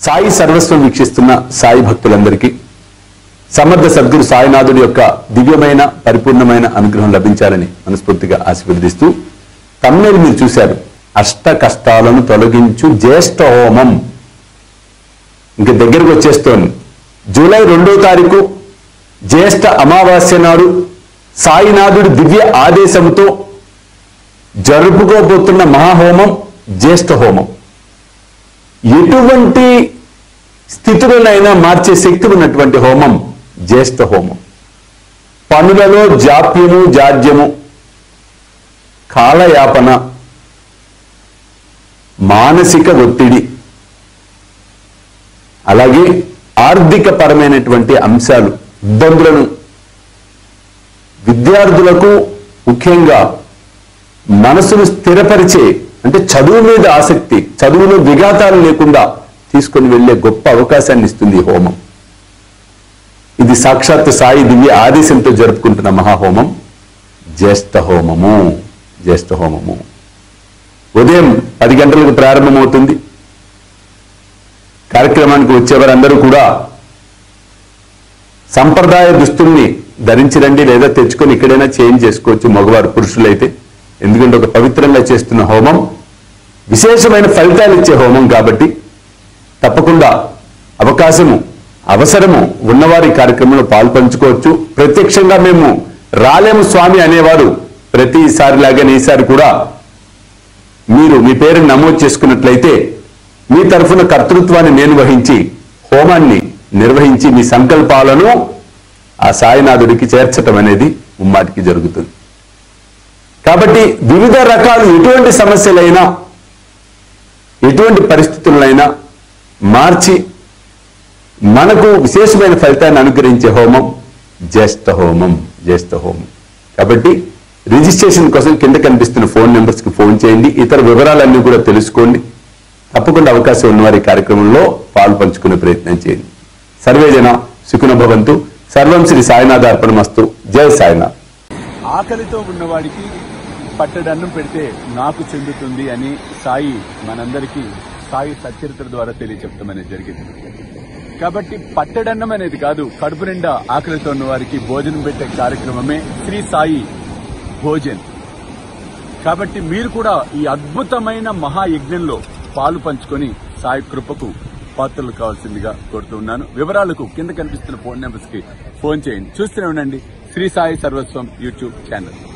సాయి సర్వస్వం వీక్షిస్తున్న సాయి భక్తులందరికీ సమర్థ సద్గురు సాయినాథుడి యొక్క దివ్యమైన పరిపూర్ణమైన అనుగ్రహం లభించాలని మనస్ఫూర్తిగా ఆశీర్వదిస్తూ తమ్నేలు మీరు చూశారు అష్ట కష్టాలను తొలగించు జ్యేష్ఠ హోమం ఇంక దగ్గరకు వచ్చేస్తోంది జూలై రెండో తారీఖు జ్యేష్ఠ అమావాస్య నాడు సాయినాథుడి దివ్య ఆదేశంతో జరుపుకోబోతున్న మహాహోమం జ్యేష్ఠ హోమం ఎటువంటి స్థితులనైనా మార్చే శక్తి ఉన్నటువంటి హోమం జ్యేష్ఠ హోమం పనులలో జాప్యము జాడ్యము కాలయాపన మానసిక ఒత్తిడి అలాగే ఆర్థిక పరమైనటువంటి అంశాలు ఇబ్బందులను విద్యార్థులకు ముఖ్యంగా మనసును స్థిరపరిచే అంటే చదువు మీద ఆసక్తి చదువులో విఘాతాలు లేకుండా తీసుకొని వెళ్లే గొప్ప అవకాశాన్ని ఇస్తుంది ఈ హోమం ఇది సాక్షాత్ సాయి దివ్య ఆదేశంతో జరుపుకుంటున్న మహాహోమం జ్యేష్ఠ హోమము జ్యేష్ఠ హోమము ఉదయం పది గంటలకు ప్రారంభమవుతుంది కార్యక్రమానికి వచ్చేవారందరూ కూడా సంప్రదాయ దుస్తుల్ని ధరించి రండి లేదా తెచ్చుకొని ఇక్కడైనా చేంజ్ చేసుకోవచ్చు మగవారు పురుషులైతే ఎందుకంటే ఒక పవిత్రంగా చేస్తున్న హోమం విశేషమైన ఫలితాలు ఇచ్చే హోమం కాబట్టి తప్పకుండా అవకాశము అవసరము ఉన్నవారి ఈ కార్యక్రమంలో పాల్పంచుకోవచ్చు ప్రత్యక్షంగా మేము రాలేము స్వామి అనేవారు ప్రతిసారిలాగానే ఈసారి కూడా మీరు మీ పేరుని నమోదు చేసుకున్నట్లయితే మీ తరఫున కర్తృత్వాన్ని నేను వహించి హోమాన్ని నిర్వహించి మీ సంకల్పాలను ఆ సాయినాథుడికి చేర్చటం అనేది ముమ్మాటికి జరుగుతుంది కాబట్టి వివిధ రకాలు ఎటువంటి సమస్యలైనా ఎటువంటి పరిస్థితులైనా మార్చి మనకు విశేషమైన ఫలితాన్ని అనుగ్రహించే హోమం జ్యేష్ఠ హోమం జ్యేష్ఠ హోమం కాబట్టి రిజిస్ట్రేషన్ కోసం కింద కనిపిస్తున్న ఫోన్ నెంబర్స్ కి ఫోన్ చేయండి ఇతర వివరాలన్నీ కూడా తెలుసుకోండి తప్పకుండా అవకాశం ఉన్నవారి ఈ కార్యక్రమంలో పాలు పంచుకునే ప్రయత్నం చేయండి సర్వేజన సుఖున భవంతు సర్వం శ్రీ సాయినాథ అర్పణమస్తు జై సాయినాథ్ ఆకలితో ఉన్నవాడికి పట్టడన్నం పెడితే నాకు చెందుతుంది అని సాయి మనందరికీ సాయి సచరిత్ర ద్వారా తెలియచెప్పడం అనేది జరిగింది కాబట్టి పట్టడన్నం అనేది కాదు కడుపు నిండా ఆకలితో ఉన్న వారికి భోజనం పెట్టే కార్యక్రమమే శ్రీ సాయి భోజన్ కాబట్టి మీరు కూడా ఈ అద్భుతమైన మహాయజ్ఞంలో పాలు పంచుకొని సాయి కృపకు పాత్రలు కావాల్సిందిగా కోరుతున్నాను వివరాలకు కింద కనిపిస్తున్న ఫోన్ నెంబర్స్ కి ఫోన్ చేయండి చూస్తూనే ఉండండి శ్రీ సాయి సర్వస్వం యూట్యూబ్ ఛానల్